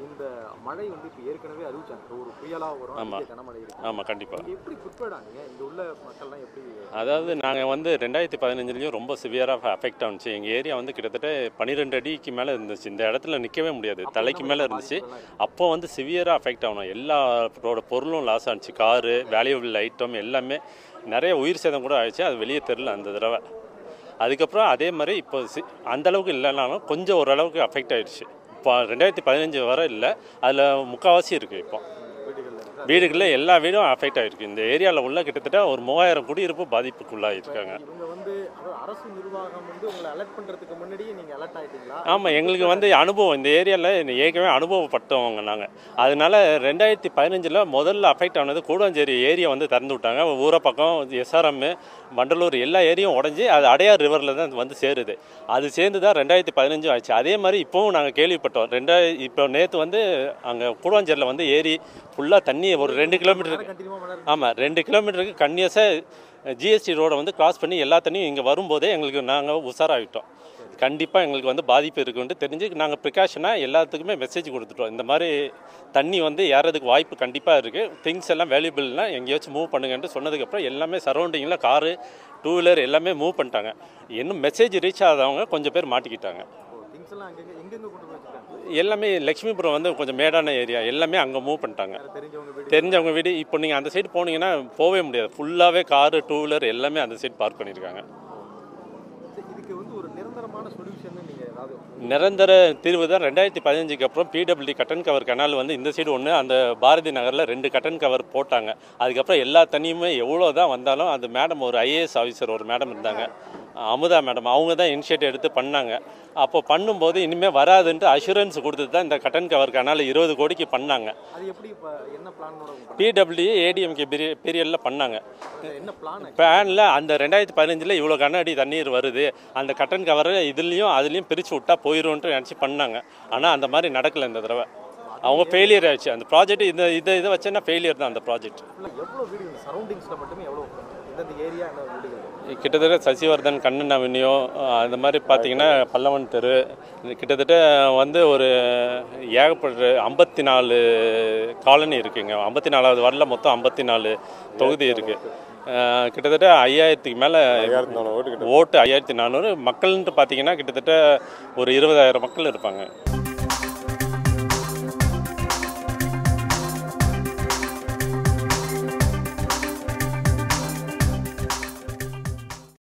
இந்த மழை வந்து இப்போ ஏற்கனவே அறிவிச்சாங்க ஒரு புயலா வரும் ஆமா. அதிக கனமழை இருக்கு ஆமாம் கண்டிப்பாக நீங்க எப்படி ப்ரிப்பேர்ட் ஆனீங்க இங்க உள்ள மக்கள்லாம் எப்படி அதாவது நாங்கள் வந்து ரெண்டாயிரத்தி பதினஞ்சுலேயும் ரொம்ப சிவியராக அஃபெக்ட் ஆனிச்சு எங்கள் ஏரியா வந்து கிட்டத்தட்ட பன்னிரெண்டு அடிக்கு மேலே இருந்துச்சு இந்த இடத்துல நிற்கவே முடியாது தலைக்கு மேலே இருந்துச்சு அப்போ வந்து சிவியராக அஃபெக்ட் ஆகணும் எல்லாரோட பொருளும் லாஸ் ஆனிச்சு காரு வேல்யூபிள் ஐட்டம் எல்லாமே நிறைய உயிர் சேதம் கூட ஆயிடுச்சு அது வெளியே தெரில அந்த தடவை அதுக்கப்புறம் அதே மாதிரி இப்போ சி அந்த அளவுக்கு இல்லைனாலும் கொஞ்சம் ஓரளவுக்கு அஃபெக்ட் ஆயிடுச்சு இப்போ ரெண்டாயிரத்தி பதினஞ்சு வரை இல்லை அதில் முக்கால்வாசி இருக்குது இப்போ வீடுகள்ல இருக்கு வீடுகளில் எல்லா வீடும் அஃபெக்ட் ஆகிருக்கு இந்த ஏரியாவில் உள்ள கிட்டத்தட்ட ஒரு மூவாயிரம் குடியிருப்பு பாதிப்புக்குள்ளாயிருக்காங்க இவங்க வந்து அதாவது அரசு நிர்வாகம் வந்து உங்களை அலர்ட் பண்றதுக்கு முன்னாடியே நீங்க அலர்ட் ஆயிட்டீங்களா ஆமாம் எங்களுக்கு வந்து அனுபவம் இந்த ஏரியாவில் ஏற்கனவே அனுபவப்பட்டவங்க நாங்கள் அதனால ரெண்டாயிரத்தி பதினஞ்சில் முதல்ல அஃபெக்ட் ஆனது கூடாஞ்சேரி ஏரியா வந்து திறந்து விட்டாங்க ஊரை பக்கம் எஸ்ஆர்எம் வண்டலூர் எல்லா ஏரியும் உடஞ்சி அது அடையார் ரிவரில் தான் வந்து சேருது அது சேர்ந்து தான் ரெண்டாயிரத்தி பதினஞ்சும் ஆச்சு அதே மாதிரி இப்போவும் நாங்கள் கேள்விப்பட்டோம் ரெண்டாயிர இப்போ நேற்று வந்து அங்கே கூடாஞ்சேரியில் வந்து ஏரி ஃபுல்லாக தண்ணி ஒரு ரெண்டு கிலோமீட்டர் கண்டினியூவா மழை இருக்கு. ஆமாம் ரெண்டு கிலோமீட்டருக்கு கன்னியஸாக ஜிஎஸ்டி ரோடை வந்து கிராஸ் பண்ணி எல்லா தண்ணியும் இங்கே வரும்போதே எங்களுக்கு நாங்கள் உஷாராகிட்டோம் கண்டிப்பாக எங்களுக்கு வந்து பாதிப்பு இருக்குன்ட்டு தெரிஞ்சு நாங்கள் ப்ரிகாஷனாக எல்லாத்துக்குமே மெசேஜ் கொடுத்துட்டோம் இந்த மாதிரி தண்ணி வந்து ஏறதுக்கு வாய்ப்பு கண்டிப்பாக இருக்குது திங்ஸ் எல்லாம் வேல்யூபிள்னால் எங்கேயாச்சும் மூவ் பண்ணுங்கன்ட்டு சொன்னதுக்கப்புறம் எல்லாமே சரௌண்டிங்கில் காரு டூ வீலர் எல்லாமே மூவ் பண்ணிட்டாங்க இன்னும் மெசேஜ் ரீச் ஆகாதவங்க கொஞ்சம் பேர் மாட்டிக்கிட்டாங்க ஓ திங்ஸ் எல்லாம் அங்கங்க எங்கெங்க கொண்டு போய் வச்சிருக்காங்க எல்லாமே லக்ஷ்மிபுரம் வந்து கொஞ்சம் மேடான ஏரியா எல்லாமே அங்கே மூவ் பண்ணிட்டாங்க வேற தெரிஞ்சவங்க வீடு தெரிஞ்சவங்க வீடு இப்போ நீங்கள் அந்த சைடு போனீங்கன்னா போகவே முடியாது ஃபுல்லாகவே காரு டூ வீலர் எல்லாமே அந்த சைடு பார்க் பண்ணியிருக்காங்க சரி, இதுக்கு வந்து ஒரு நிரந்தரமான சொல்யூஷன் நீங்க ஏதாவது நிரந்தர தீர்வு தான் ரெண்டாயிரத்தி பதினஞ்சுக்கு அப்புறம் பிடபிள்யூடி கட்டன் கவர் கனால் வந்து இந்த சைடு ஒன்று அந்த பாரதி நகரில் ரெண்டு கட்டன் கவர் போட்டாங்க அதுக்கப்புறம் எல்லா தண்ணியுமே எவ்வளோ தான் வந்தாலும் அந்த மேடம் ஒரு ஐஏஎஸ் ஆஃபீஸர் ஒரு மேடம் இருந்தாங்க அமுதா மேடம் அவங்க தான் இனிஷியேட்டிவ் எடுத்து பண்ணாங்க அப்போ பண்ணும்போது இனிமேல் வராதுன்ட்டு அஷூரன்ஸ் கொடுத்து தான் இந்த கட்டன் கவர் கனால் இருபது கோடிக்கு பண்ணாங்க அது எப்படி இப்ப என்ன பிளானோட பிடபிள்யூ ஏடிஎம்கே பீரிய பீரியடில் பண்ணாங்க என்ன பிளான் பேனில் அந்த ரெண்டாயிரத்தி பதினஞ்சில் இவ்வளோ கன அடி தண்ணீர் வருது அந்த கட்டன் கவரை இதுலேயும் அதுலேயும் பிரித்து விட்டா போயிடும்ன்ட்டு நினச்சி பண்ணாங்க ஆனால் அந்த மாதிரி நடக்கலை இந்த தடவை அவங்க ஃபெயிலியர் ஆயிடுச்சு அந்த ப்ராஜெக்ட் இந்த இதை இதை வச்சேன்னா ஃபெயிலியர் தான் அந்த ப்ராஜெக்ட் எவ்வளவு வீடு இந்த சரௌண்டிங்ஸ்ல மட்டுமே எவ்வளவு எந்தெந்த ஏரியா என்ன வீடுகள் கிட்டத்தட்ட சசிவர்தன் கண்ணன் அவென்யூ அந்த மாதிரி பார்த்தீங்கன்னா பல்லவன் தெரு இது கிட்டத்தட்ட வந்து ஒரு ஏகப்பட்ட ஐம்பத்தி நாலு காலனி இருக்குங்க ஐம்பத்தி நாலாவது வார்டில் மொத்தம் ஐம்பத்தி நாலு தொகுதி இருக்குது கிட்டத்தட்ட ஐயாயிரத்துக்கு மேலே ஓட்டு ஐயாயிரத்தி நானூறு மக்கள்ன்ட்டு பார்த்தீங்கன்னா கிட்டத்தட்ட ஒரு இருபதாயிரம் மக்கள் இருப்பாங்க